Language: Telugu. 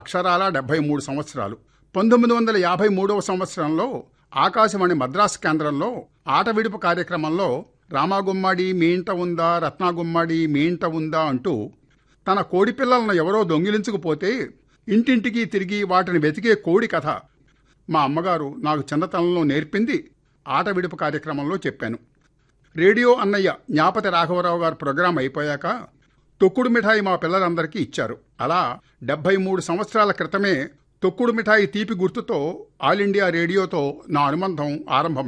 అక్షరాల డెబ్బై మూడు సంవత్సరాలు పంతొమ్మిది వందల యాభై మూడవ సంవత్సరంలో ఆకాశవాణి మద్రాసు కేంద్రంలో ఆట విడుపు కార్యక్రమంలో రామాగుమ్మాడి మీ ఇంట ఉందా రత్నాగుమ్మాడి మీ ఇంట ఉందా అంటూ తన కోడి పిల్లలను ఎవరో దొంగిలించుకుపోతే ఇంటింటికి తిరిగి వాటిని వెతికే కోడి కథ మా అమ్మగారు నాకు చిన్నతనంలో నేర్పింది ఆట విడుపు కార్యక్రమంలో చెప్పాను రేడియో అన్నయ్య జ్ఞాపతి రాఘవరావు గారు ప్రోగ్రాం అయిపోయాక తొక్కుడు మిఠాయి మా పిల్లలందరికీ ఇచ్చారు అలా డెబ్బై మూడు సంవత్సరాల క్రితమే తొక్కుడు మిఠాయి తీపి గుర్తుతో ఆల్ ఇండియా రేడియోతో నా అనుబంధం ఆరంభమైంది